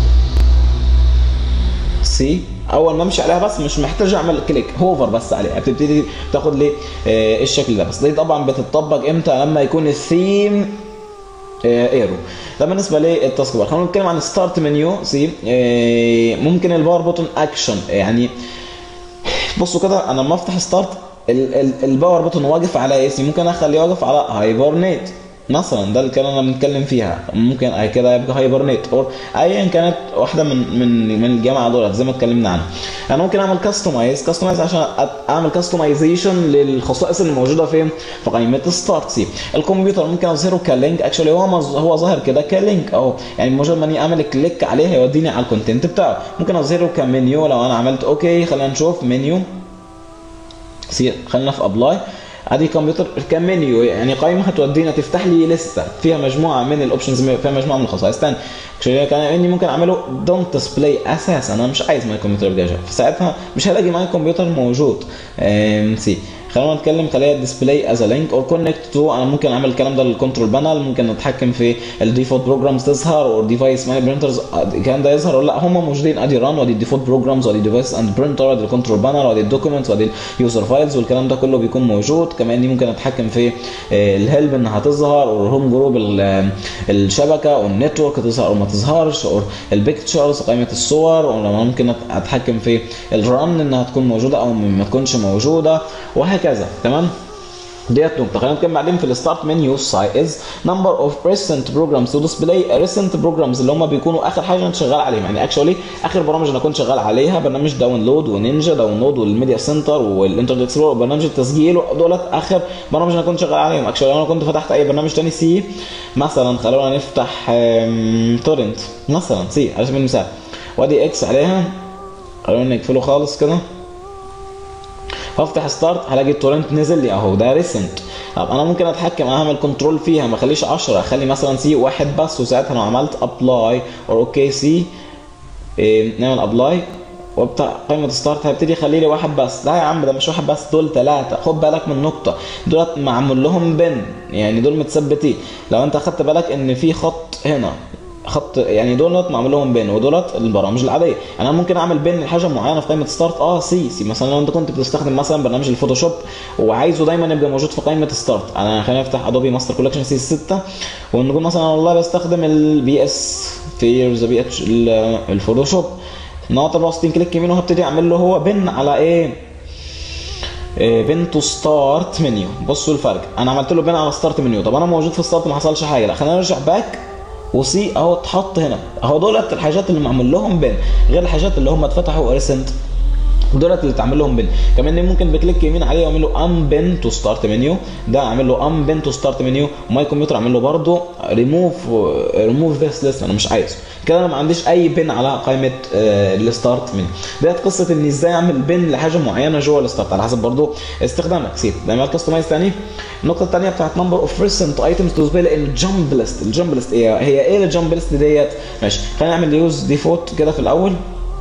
سي اول ما امشي عليها بس مش محتاج اعمل كليك هوفر بس عليها بتبتدي تاخد لي آه الشكل ده بس دي طبعا بتطبق امتى لما يكون الثيم آه ايرو ده بالنسبه للتاسك بار خلينا نتكلم عن ستارت منيو سي آه ممكن الباور بوتون اكشن يعني بصوا كده انا لما افتح ستارت الباور بوتون واقف على ايه ممكن اخليه واقف على هايبرنيت مثلا ده الكلام اللي بنتكلم فيها ممكن كده يبقى هايبرنيت او ايا كانت واحده من من من الجامعه دولت زي ما اتكلمنا عنها انا ممكن اعمل كاستمايز كاستمايز عشان اعمل كاستمايزيشن للخصائص اللي موجوده فين في قائمه ستارت سي الكمبيوتر ممكن اظهره كلينك اكشولي هو هو ظاهر كده كلينك اهو يعني مجرد ما اني اعمل كليك عليه هيوديني على الكونتنت بتاعه ممكن اظهره كمنيو لو انا عملت اوكي خلينا نشوف منيو سي خلينا في ابلاي ادي كمبيوتر كمنيو يعني قائمه هتودينا تفتح لي لسته فيها مجموعه من الاوبشنز فيها مجموعه من الخصائص ثاني كان اني ممكن اعمله دونت ديسبلاي اساسا انا مش عايز ماي كمبيوتر يبقى فساعتها مش هلاقي ماي كمبيوتر موجود سي خلينا نتكلم خليها ديسبلاي از لينك اور كونكت تو انا ممكن اعمل الكلام ده للكنترول بانل ممكن نتحكم في الديفولت بروجرامز تظهر اور ديفايس ماي برينترز الكلام ده يظهر ولا لا هم موجودين ادي ران وادي الديفولت بروجرامز وادي ديفايس اند برينتر وادي الكنترول بانل وادي الدوكيومنتس وادي اليوزر فايلز والكلام ده كله بيكون موجود كمان دي ممكن اتحكم في الهيلب انها تظهر اور الهوم جروب الشبكه او النتورك تظهر او ما تظهرش اور البيكتشرز قائمه الصور ولما ممكن اتحكم في الرن انها تكون موجوده او ما تكونش موجوده وهكذا تمام ديت نقطة خلينا نتكلم بعدين في الستارت منيو سايز نمبر اوف ريسنت بروجرامز تو ديسبلاي ريسنت بروجرامز اللي هم بيكونوا اخر حاجه انت شغال عليهم يعني اكشولي اخر برامج انا كنت شغال عليها برنامج داونلود ونينجا داونلود والميديا سنتر والانترنت اكسبلور وبرنامج التسجيل دولت اخر برامج انا كنت شغال عليهم اكشولي انا كنت فتحت اي برنامج تاني سي مثلا خلونا نفتح تورنت مثلا سي على سبيل المثال وادي اكس عليها خلونا نقفله خالص كده هفتح ستارت هلاقي التورنت نزل لي اهو ده ريسنت طب انا ممكن اتحكم اعمل كنترول فيها ما اخليش 10 اخلي مثلا سي واحد بس وساعتها لو عملت ابلاي او اوكي سي إيه نعمل ابلاي وبتاع قائمة ستارت هيبتدي يخلي لي واحد بس لا يا عم ده مش واحد بس دول ثلاثة خد بالك من نقطة دولت معمول لهم بن يعني دول متثبتين لو انت خدت بالك ان في خط هنا خط يعني دولت معمول لهم بين ودولت البرامج العاديه انا ممكن اعمل بين لحاجه معينه في قائمه ستارت اه سي سي مثلا لو انت كنت بتستخدم مثلا برنامج الفوتوشوب وعايزه دايما يبقى موجود في قائمه ستارت انا خلينا نفتح ادوبي ماستر كولكشن سي 6 ونقول مثلا والله بستخدم البي اس في ذا بي اتش الفوتوشوب نقط الراستين كليك يمين وهبتدي اعمل له هو بن على ايه بن تو ستارت منيو بصوا الفرق انا عملت له بن على ستارت منيو طب انا موجود في ستارت ما حصلش حاجه لا خلينا نرجع باك وسي اهو اتحط هنا اهو دولت الحاجات اللي معمول لهم بن غير الحاجات اللي هم اتفتحوا ريسنت دولت اللي تعمل لهم بن كمان ممكن بكليك يمين عليه واعمل له ام بن تو ستارت منيو ده اعمل له ام بن تو ستارت منيو وماي كمبيوتر اعمل له برده ريموف ريموف ذس ليست انا مش عايزه كده انا ما عنديش اي بن على قائمه الستارت منيو ديت قصه اني ازاي اعمل بن لحاجه معينه جوه الستارت على حسب برده استخدامك سيب لما كاستمايز ثاني النقطه الثانيه بتاعت نمبر اوف ريسنت ايتمز تو ديسبلاي الجامب ليست الجامب ليست ايه هي ايه الجامب ليست ديت ماشي خلينا نعمل يوز ديفولت كده في الاول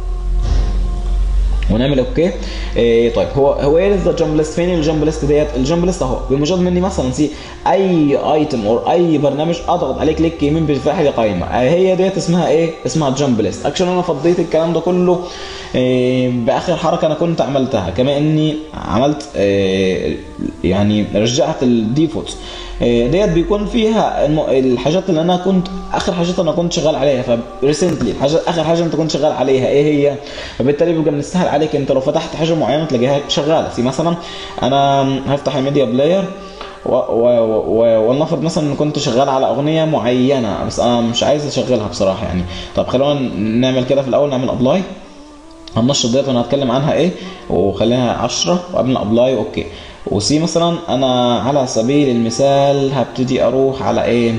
ونعمل اوكي إيه طيب هو هو ايه ذا جامب ليست فين الجامب ليست ديت الجامب ليست اهو بمجرد مني مثلا سي اي ايتم او اي برنامج اضغط عليه كليك يمين بيفتح لي قائمه هي ديت اسمها ايه اسمها جامب ليست اكشن انا فضيت الكلام ده كله إيه باخر حركه انا كنت عملتها كما اني عملت إيه يعني رجعت الديفولت ديت بيكون فيها الحاجات اللي انا كنت اخر حاجات انا كنت شغال عليها فريسنتلي الحاجه اخر حاجه انت كنت شغال عليها ايه هي فبالتالي بيبقى من السهل عليك انت لو فتحت حاجه معينه تلاقيها شغاله سي مثلا انا هفتح الميديا بلاير ولنفرض مثلا ان كنت شغال على اغنيه معينه بس انا مش عايز اشغلها بصراحه يعني طب خلونا نعمل كده في الاول نعمل ابلاي هننشط ديت وانا هتكلم عنها ايه وخليها 10 وقبل ابلاي اوكي وسي مثلا انا على سبيل المثال هبتدي اروح على ايه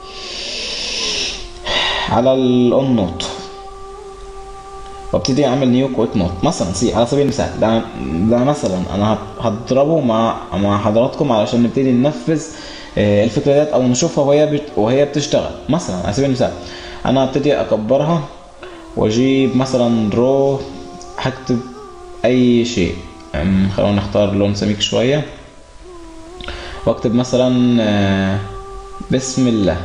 على الاون نوت وابتدي اعمل نيو كويك نوت مثلا سي على سبيل المثال ده ده مثلا انا هضربه مع مع حضراتكم علشان نبتدي ننفذ الفكره ديت او نشوفها وهي بت... وهي بتشتغل مثلا على سبيل المثال انا هبتدي اكبرها واجيب مثلا رو هكتب اي شيء خلونا نختار لون سميك شوية واكتب مثلا بسم الله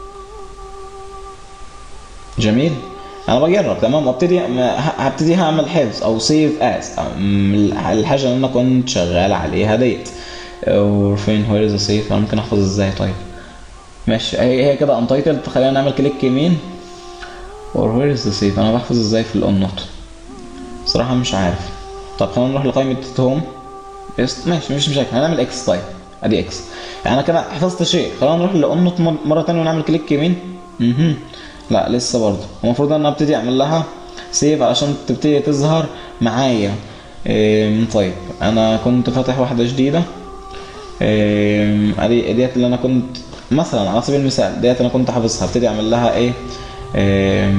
جميل انا بجرب تمام وابتدي هبتدي هعمل حفظ او سيف از الحاجه اللي انا كنت شغال عليها ديت فين وير ذا سيف انا ممكن احفظ ازاي طيب ماشي هي هي كده انتايتلد خلينا نعمل كليك يمين اور وير ذا سيف انا بحفظ ازاي في الاون نوت صراحه مش عارف طب خلينا نروح لقائمة هوم بيست ماشي مش مشاكل هنعمل اكس طيب ادي اكس يعني انا كده حفظت شيء خلينا نروح لأنط مرة تانية ونعمل كليك يمين اها لا لسه برضه المفروض ان انا ابتدي اعمل لها سيف علشان تبتدي تظهر معايا إيه طيب انا كنت فاتح واحدة جديدة إيه ادي ديت اللي انا كنت مثلا على سبيل المثال ديت انا كنت حافظها ابتدي اعمل لها ايه, إيه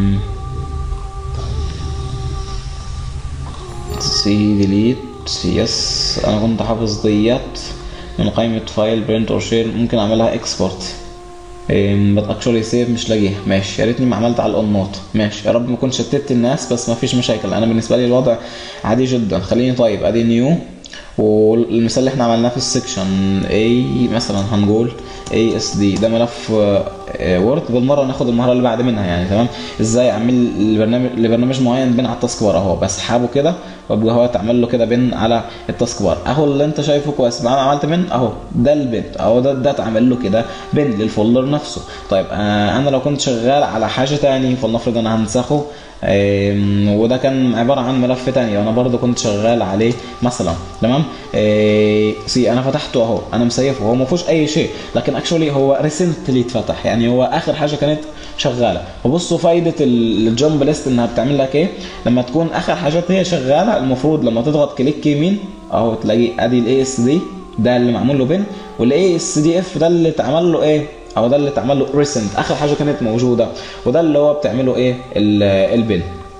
سي ديليت سي اس انا كنت حافظ ديت من قائمة فايل برنت اور شير ممكن اعملها اكسبورت بس اكشولي سيف مش لاقيها ماشي يا ريتني ما عملت على الاون نوت ماشي يا رب ما كنت شتت الناس بس ما فيش مشاكل انا بالنسبه لي الوضع عادي جدا خليني طيب ادي نيو والمثال اللي احنا عملناه في السكشن اي مثلا هنقول اي اس دي ده ملف وورد بالمره ناخد المهاره اللي بعد منها يعني تمام ازاي اعمل البرنامج لبرنامج معين بين على التاسك بار اهو بسحبه كده وابقى هو تعمل له كده بين على التاسك بار اهو اللي انت شايفه كويس انا عملت بين اهو ده البن اهو ده ده اتعمل له كده بين للفولدر نفسه طيب آه انا لو كنت شغال على حاجه تاني فلنفرض انا هنسخه وده كان عباره عن ملف تاني وانا برضو كنت شغال عليه مثلا تمام سي انا فتحته اهو انا مسيفه هو ما فيهوش اي شيء لكن اكشولي هو ريسنتلي اتفتح يعني هو اخر حاجه كانت شغاله وبصوا فايده الجامب ليست انها بتعمل لك ايه لما تكون اخر حاجات هي شغاله المفروض لما تضغط كليك يمين اهو تلاقي ادي الاي اس دي ده اللي معمول له بن والاي اس دي اف ده اللي اتعمل له ايه او ده اللي اتعمل له ريسنت اخر حاجه كانت موجوده وده اللي هو بتعمله ايه البن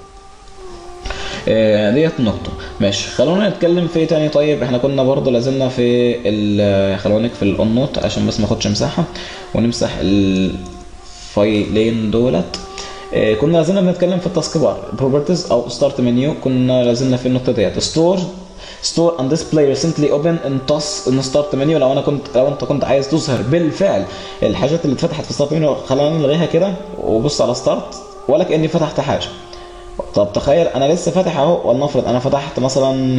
آه ديت نقطه ماشي خلونا نتكلم في تاني طيب احنا كنا برضو لازلنا في خلونا نقفل الاون نوت عشان بس ما اخدش مساحه ونمسح الفايلين دولت آه كنا لازلنا بنتكلم في التاسك بار بروبرتيز او ستارت منيو كنا لازلنا في النقطه ديت ستور ستور اند ديسبلاي ريسنتلي اوبن ان تاس ان ستارت منيو لو انا كنت لو انت كنت عايز تظهر بالفعل الحاجات اللي اتفتحت في ستارت منيو خلينا نلغيها كده وبص على ستارت ولا كاني فتحت حاجه طب تخيل انا لسه فاتح اهو ولنفرض انا فتحت مثلا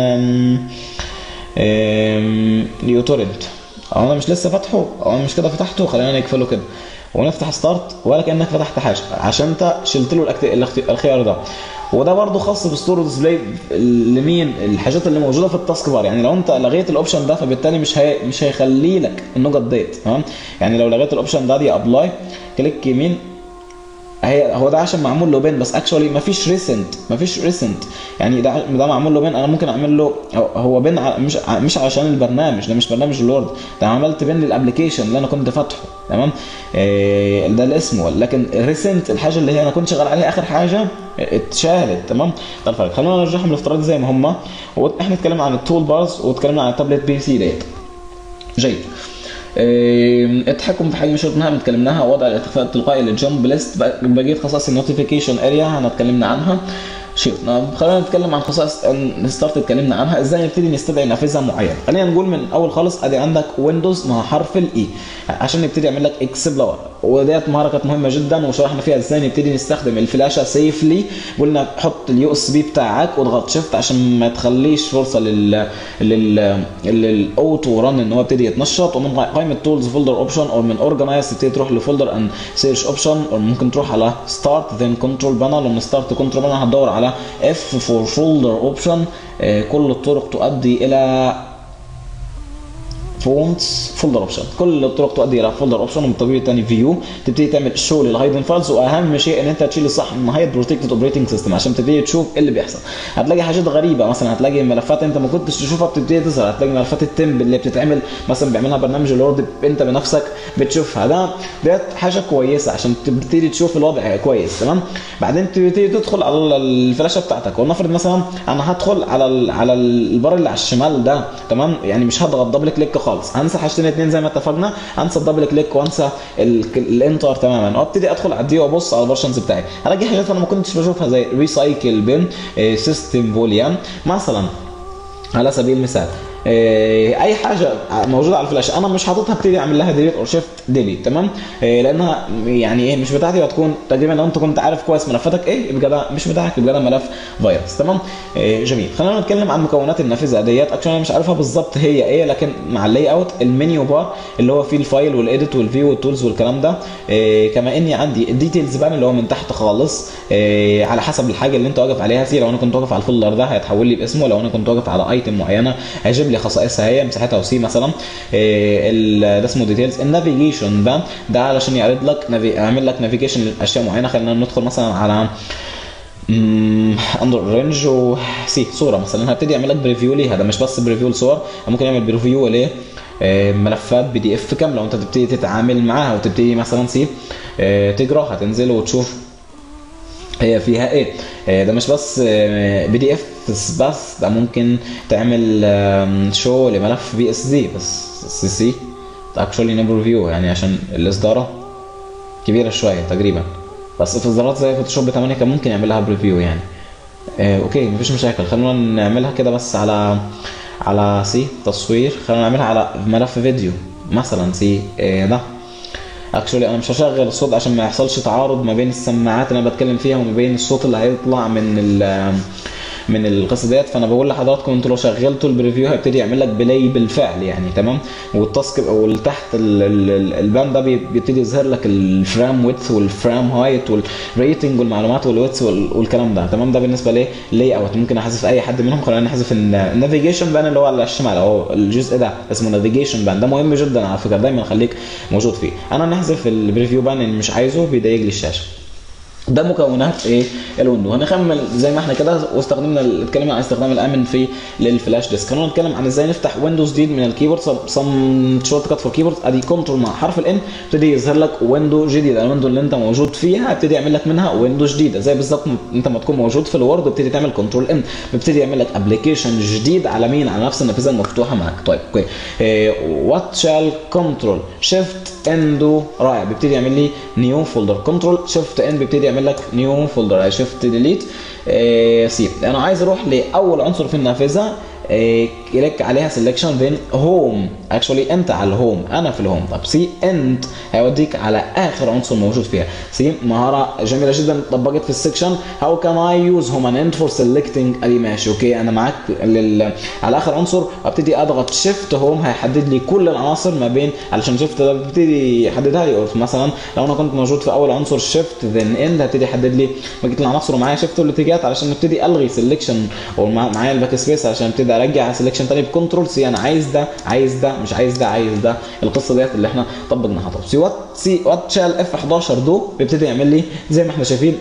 يوتورنت او انا مش لسه فاتحه او انا مش كده فتحته خلينا نقفله كده ونفتح ستارت ولا كانك فتحت حاجه عشان انت شلت له الخيار ده وده برضه خاص بالستور ديسبلاي لمين الحاجات اللي موجوده في التاسك بار يعني لو انت لغيت الاوبشن ده فبالتالي مش هي مش هيخلي لك النقط ديت تمام يعني لو لغيت الاوبشن ده دي ابلاي كليك يمين هي هو ده عشان معمول له بين بس اكشولي مفيش ريسنت مفيش ريسنت يعني ده ده معمول له بين انا ممكن اعمل له هو بين مش مش عشان البرنامج ده مش برنامج الوورد ده عملت بين للابلكيشن اللي انا كنت فاتحه تمام إيه ده الاسم لكن ريسنت الحاجه اللي هي انا كنت شغال عليها اخر حاجه اتشالت تمام ده الفرق خلينا نرجعهم الافتراضي زي ما هم واحنا اتكلمنا عن التول بارز واتكلمنا عن التابلت بي سي ديت جيد التحكم في حجم شروط المهام اتكلمناها وضع الاختفاء التلقائي للجمب ليست بقيه خصائص النوتيفيكيشن اريا هنتكلمنا عنها شيء خلينا نتكلم عن خصائص ستارت اتكلمنا عنها ازاي نبتدي نستدعي نافذه معينه خلينا نقول من اول خالص ادي عندك ويندوز مع حرف الاي عشان نبتدي يعمل لك اكسبلور وديت مهاره كانت مهمه جدا وشرحنا فيها ازاي نبتدي نستخدم الفلاشه سيفلي قلنا حط اليو اس بي بتاعك واضغط شيفت عشان ما تخليش فرصه لل لل للاوتو ران ان هو يبتدي يتنشط ومن قائمه تولز فولدر اوبشن او من اورجنايز تبتدي تروح لفولدر اند سيرش اوبشن او ممكن تروح على ستارت ذن كنترول بانل ومن ستارت كنترول بانل هتدور على اف فور فولدر اوبشن كل الطرق تؤدي الى فونتس فولدر اوبشن كل الطرق تؤدي الى فولدر اوبشن ومن طبيعي تاني فيو تبتدي تعمل شو للهايدن فايلز واهم شيء ان انت تشيل الصح من هايد بروتكتد اوبريتنج سيستم عشان تبتدي تشوف ايه اللي بيحصل هتلاقي حاجات غريبه مثلا هتلاقي ملفات انت ما كنتش تشوفها بتبتدي تظهر هتلاقي ملفات التمب اللي بتتعمل مثلا بيعملها برنامج الورد انت بنفسك بتشوفها ده ديت حاجه كويسه عشان تبتدي تشوف الوضع كويس تمام بعدين تبتدي تدخل على الفلاشه بتاعتك ولنفرض مثلا انا هدخل على ال على البار اللي على الشمال ده تمام يعني مش هضغط دبل كليك خالص هنسى حاجتين اتنين زي ما اتفقنا انسى الدبل كليك وانسى الانتر تماما وابتدي ادخل على دي وابص على الفيرجنز بتاعي هلاقي حاجات انا ما كنتش بشوفها زي ريسايكل بين سيستم فوليوم مثلا على سبيل المثال اي حاجه موجوده على الفلاش انا مش حاططها ابتدي اعمل لها ديليت او شيفت ديليت تمام لانها يعني ايه مش بتاعتي وهتكون تقريبا لو انت كنت عارف كويس ملفاتك ايه يبقى ده مش بتاعك يبقى ده ملف فيروس تمام جميل خلينا نتكلم عن مكونات النافذه ديت اكشن انا مش عارفها بالظبط هي ايه لكن مع اللاي اوت المنيو بار اللي هو فيه الفايل والايديت والفيو والتولز والكلام ده كما اني عندي الديتيلز بقى اللي هو من تحت خالص على حسب الحاجه اللي انت واقف عليها سي لو انا كنت واقف على الفولدر ده هيتحول لي باسمه لو انا كنت واقف على ايتم معينه هيجيب لي خصائصها هي مساحتها وسي مثلا إيه ده اسمه ديتيلز النافيجيشن ده ده علشان يعرض لك نافي... يعمل لك نافيجيشن لاشياء معينه خلينا ندخل مثلا على اندر رينج وسي صوره مثلا هبتدي اعمل لك بريفيو ليها ده مش بس بريفيو لصور ممكن اعمل بريفيو ليه ملفات بي دي اف كامله وانت تبتدي تتعامل معاها وتبتدي مثلا سي تقراها تنزل وتشوف هي فيها ايه ده مش بس بي دي اف بس ده ممكن تعمل شو لملف بي اس دي بس سي سي اكشولي نيبر فيو يعني عشان الاصداره كبيره شويه تقريبا بس في اصدارات زي فوتوشوب 8 كان ممكن يعمل لها بريفيو يعني آه اوكي مفيش مشاكل خلونا نعملها كده بس على على سي تصوير خلونا نعملها على ملف فيديو مثلا سي آه ده اكشولي انا مش هشغل الصوت عشان ما يحصلش تعارض ما بين السماعات اللي انا بتكلم فيها وما بين الصوت اللي هيطلع من ال من القصه ديت فانا بقول لحضراتكم انتوا لو شغلتوا البريفيو هيبتدي يعمل لك بلاي بالفعل يعني تمام والتاسك او تحت البان ده بيبتدي يظهر لك الفرام ويدث والفرام هايت والريتنج والمعلومات والويدث والكلام ده تمام ده بالنسبه ليه لاي اوت ممكن احذف اي حد منهم خلينا نحذف النافيجيشن بان اللي هو على الشمال اهو الجزء ده اسمه نافيجيشن بان ده مهم جدا على فكره دايما خليك موجود فيه انا نحذف البريفيو بان اللي مش عايزه بيضايق لي الشاشه ده مكونات ايه الويندو هنكمل زي ما احنا كده واستخدمنا اتكلمنا عن استخدام الامن في للفلاش ديسك خلينا نتكلم عن ازاي نفتح ويندوز جديد من الكيبورد صم شورت كات فور كيبورد ادي كنترول مع حرف الان ابتدي يظهر لك ويندو جديد الويندو اللي انت موجود فيها ابتدي يعمل لك منها ويندو جديده زي بالظبط انت ما تكون موجود في الوورد وابتدي تعمل كنترول ان بيبتدي يعمل لك ابلكيشن جديد على مين على نفس النافذه المفتوحه معاك طيب اوكي وات شال كنترول شيفت اندو رائع بيبتدي يعمل لي نيو فولدر كنترول شيفت ان بيبتدي يعمل لك نيو فولدر شيفت ديليت سي انا عايز اروح لاول عنصر في النافذه إيه كليك عليها سelection then home actually انت على الهوم انا في الهوم طب سي انت هيوديك على اخر عنصر موجود فيها سي مهاره جميله جدا طبقت في السكشن هاو كان اي يوز هوم ان انت فور سيلكتنج ادي ماشي اوكي انا معاك لل... على اخر عنصر ابتدي اضغط شيفت هوم هيحدد لي كل العناصر ما بين علشان شيفت ده بيبتدي يحددها لي مثلا لو انا كنت موجود في اول عنصر شيفت ذن اند هبتدي يحدد لي بقيه العناصر ومعايا شيفت والاتجاهات علشان نبتدي الغي سيلكشن او معايا الباك سبيس علشان ابتدي ارجع سيلكشن تاني بكنترول سي انا عايز ده عايز ده مش عايز ده عايز ده القصه ديت اللي احنا طبقناها طب سي وات سي وات شال اف 11 دو بيبتدي يعمل لي زي ما احنا شايفين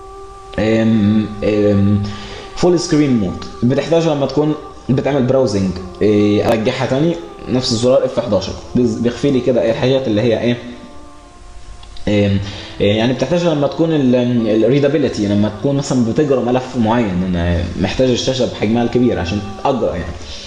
فول سكرين مود بتحتاجها لما تكون بتعمل براوزنج ارجعها تاني نفس الزرار اف 11 بيخفي لي كده الحاجات اللي هي ايه يعني بتحتاجها لما تكون الريدابيلتي لما تكون مثلا بتقرا ملف معين انا محتاج الشاشه بحجمها الكبير عشان اقرا يعني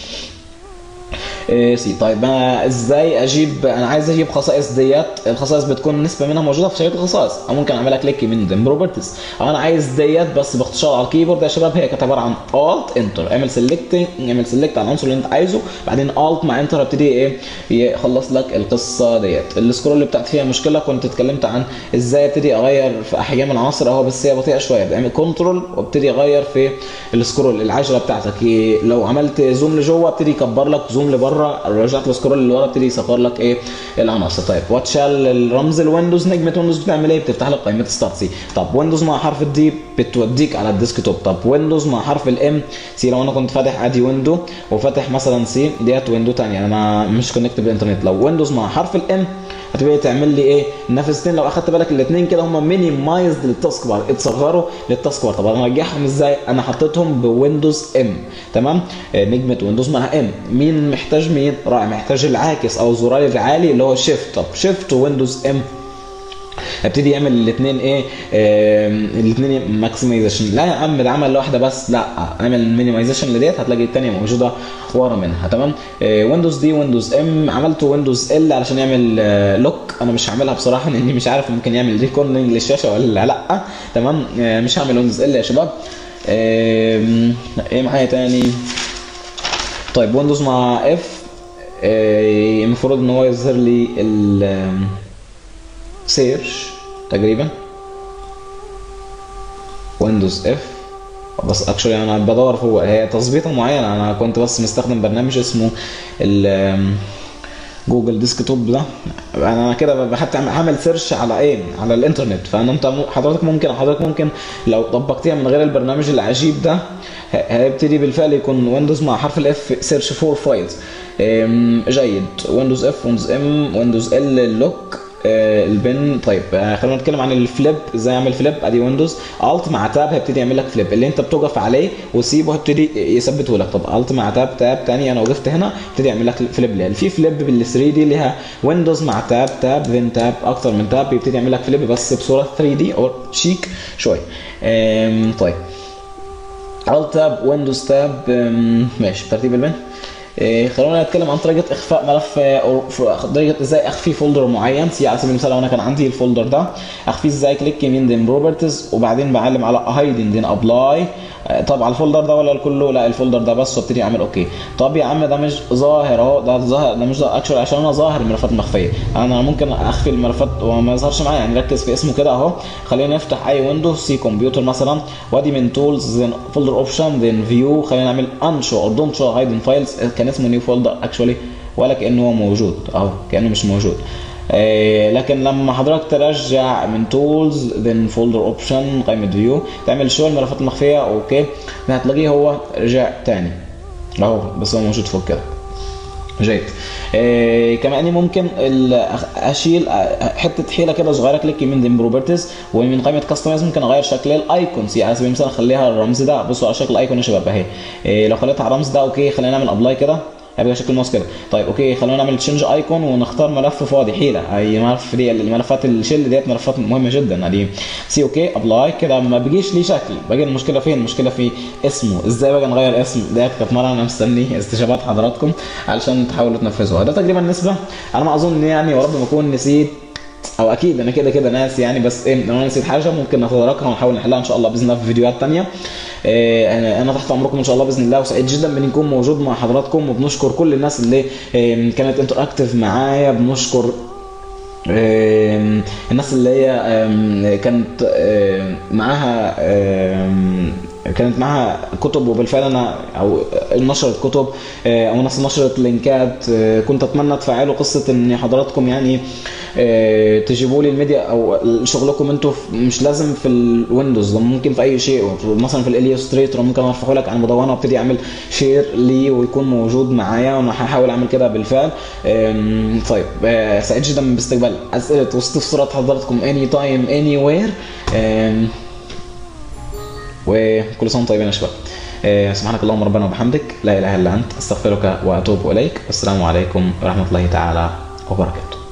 إيه سي طيب انا ازاي اجيب انا عايز اجيب خصائص ديت الخصائص بتكون نسبه منها موجوده في شريط الخصائص او ممكن اعملها كليك من ضمن بروبرتيز او انا عايز ديت بس باختصار على الكيبورد يا شباب هي كانت عباره عن الت انتر اعمل سيلكت اعمل سيلكت على العنصر اللي انت عايزه بعدين الت مع انتر ابتدي ايه يخلص لك القصه ديت السكرول اللي بتاعت فيها مشكله كنت اتكلمت عن ازاي ابتدي اغير في احجام العناصر اهو بس هي بطيئه شويه بعمل كنترول وابتدي اغير في السكرول العجله بتاعتك لو عملت زوم لجوه ابتدي يكبر لك زوم لبره رجعت السكرول اللي ورا ابتدي يصغر لك ايه العناصر طيب واتشال الرمز الويندوز نجمه ويندوز بتعمل ايه بتفتح لك قائمه ستارت سي طب ويندوز مع حرف الدي بتوديك على الديسك توب طب ويندوز مع حرف الام سي لو انا كنت فاتح ادي ويندو وفاتح مثلا سي ديت ويندو ثانيه انا مش كونكت بالانترنت لو ويندوز مع حرف الام هتبقى تعمل لي ايه نفستين لو اخدت بالك الاثنين كده هم مينيمايزد للتاسك بار اتصغروا للتاسك بار طب انا ارجعهم ازاي انا حطيتهم بويندوز ام تمام آه نجمه ويندوز مع ام مين محتاج مين راعي محتاج العاكس او الزرار العالي اللي هو شيفت طب شيفت ويندوز ام ابتدي يعمل الاثنين ايه آه الاثنين ماكسمايزيشن لا يا عم ده عمل لواحده بس لا اعمل مينيمايزيشن لديت هتلاقي الثانيه موجوده ورا منها تمام آه ويندوز دي ويندوز ام عملت ويندوز ال علشان يعمل آه لوك انا مش هعملها بصراحه لاني مش عارف ممكن يعمل ريكورنينج للشاشه ولا لا تمام آه مش هعمل ويندوز ال يا شباب آه ايه معايا تاني طيب ويندوز مع اف آه المفروض ان هو يظهر لي ال سيرش تقريبا ويندوز اف بس اكشولي انا بدور فوق هي تظبيطه معينه انا كنت بس مستخدم برنامج اسمه ال جوجل ديسك توب ده انا كده حتى عامل سيرش على ايه على الانترنت فانا انت حضرتك ممكن حضرتك ممكن لو طبقتيها من غير البرنامج العجيب ده هيبتدي بالفعل يكون ويندوز مع حرف الاف سيرش فور فايلز جيد ويندوز اف ويندوز ام ويندوز ال لوك البن طيب خلينا نتكلم عن الفليب ازاي اعمل فليب ادي ويندوز الت مع تاب هيبتدي يعمل لك فليب اللي انت بتوقف عليه وسيبه هيبتدي يثبته لك طب الت مع تاب تاب تاني انا وقفت هنا ابتدي يعمل لك فليب اللي في فليب بال 3 دي ليها ويندوز مع تاب تاب ذن تاب اكتر من تاب بيبتدي يعمل لك فليب بس بصوره 3 دي او شيك شويه طيب الت تاب ويندوز تاب ماشي ترتيب البن إيه خلونا نتكلم عن طريقه اخفاء ملف او طريقه ازاي اخفي فولدر معين سي على سبيل المثال لو انا كان عندي الفولدر ده اخفيه ازاي كليك يمين دين بروبرتيز وبعدين بعلم على هايدن دين ابلاي طب على الفولدر ده ولا كله لا الفولدر ده بس وابتدي اعمل اوكي طب يا عم ده مش ظاهر اهو ده ظاهر ده مش اكشوال عشان انا ظاهر الملفات المخفيه انا ممكن اخفي الملفات وما يظهرش معايا يعني ركز في اسمه كده اهو خلينا نفتح اي ويندوز سي كمبيوتر مثلا وادي من تولز ذن فولدر اوبشن ذن فيو خلينا نعمل انشو اور دونت شو هايدن فايلز كان اسمه نيو فولدر اكشوالي ولا كانه هو موجود اهو كانه مش موجود إيه لكن لما حضرتك ترجع من تولز ذن فولدر اوبشن قائمه فيو تعمل شو الملفات المخفيه اوكي هتلاقيه هو رجع تاني اهو بس هو موجود فوق كده جيد إيه كمان ممكن اشيل حته حيله كده صغيره كليك يمين دين بروبرتيز ومن قائمه كاستمايز ممكن اغير شكل الايكونز يعني على سبيل المثال اخليها الرمز ده بصوا على شكل الايكون يا شباب اهي إيه لو خليتها على الرمز ده اوكي خلينا نعمل ابلاي كده هيبقى شكل الماوس كده طيب اوكي خلونا نعمل تشينج ايكون ونختار ملف فاضي حيله اي ملف دي الملفات الشيل ديت ملفات مهمه جدا ادي سي اوكي ابلاي كده ما بيجيش ليه شكل باقي المشكله فين المشكله في اسمه ازاي بقى نغير اسم ديت كانت مره انا مستني استجابات حضراتكم علشان تحاولوا تنفذوها ده تقريبا نسبه انا ما اظن يعني ورب ما اكون نسيت او اكيد انا كده كده ناس يعني بس ايه لو انا نسيت حاجه ممكن نتداركها ونحاول نحلها ان شاء الله باذن الله في فيديوهات ثانيه آه، انا أنا تحت امركم ان شاء الله باذن الله وسعيد جدا بان نكون موجود مع حضراتكم وبنشكر كل الناس اللي آه، كانت انتراكتيف معايا بنشكر آم، الناس اللي هي آم، كانت آم، معاها آم، كانت معاها كتب وبالفعل انا او نشرت كتب آه، او ناس نشرت لينكات آه، كنت اتمنى تفعلوا قصه ان حضراتكم يعني آه، تجيبوا لي الميديا او شغلكم انتوا في- مش لازم في الويندوز ده ممكن في اي شيء مثلا في الاليوستريتور ممكن ارفعه لك على مدونه وابتدي اعمل شير ليه ويكون موجود معايا وانا هحاول اعمل كده بالفعل آم، طيب آه، سعيد جدا باستقبال اسئله واستفسارات حضراتكم اني تايم اني وير وكل سنه وانتم طيبين يا شباب آه، سبحانك اللهم ربنا وبحمدك لا اله الا انت استغفرك واتوب اليك والسلام عليكم ورحمه الله تعالى وبركاته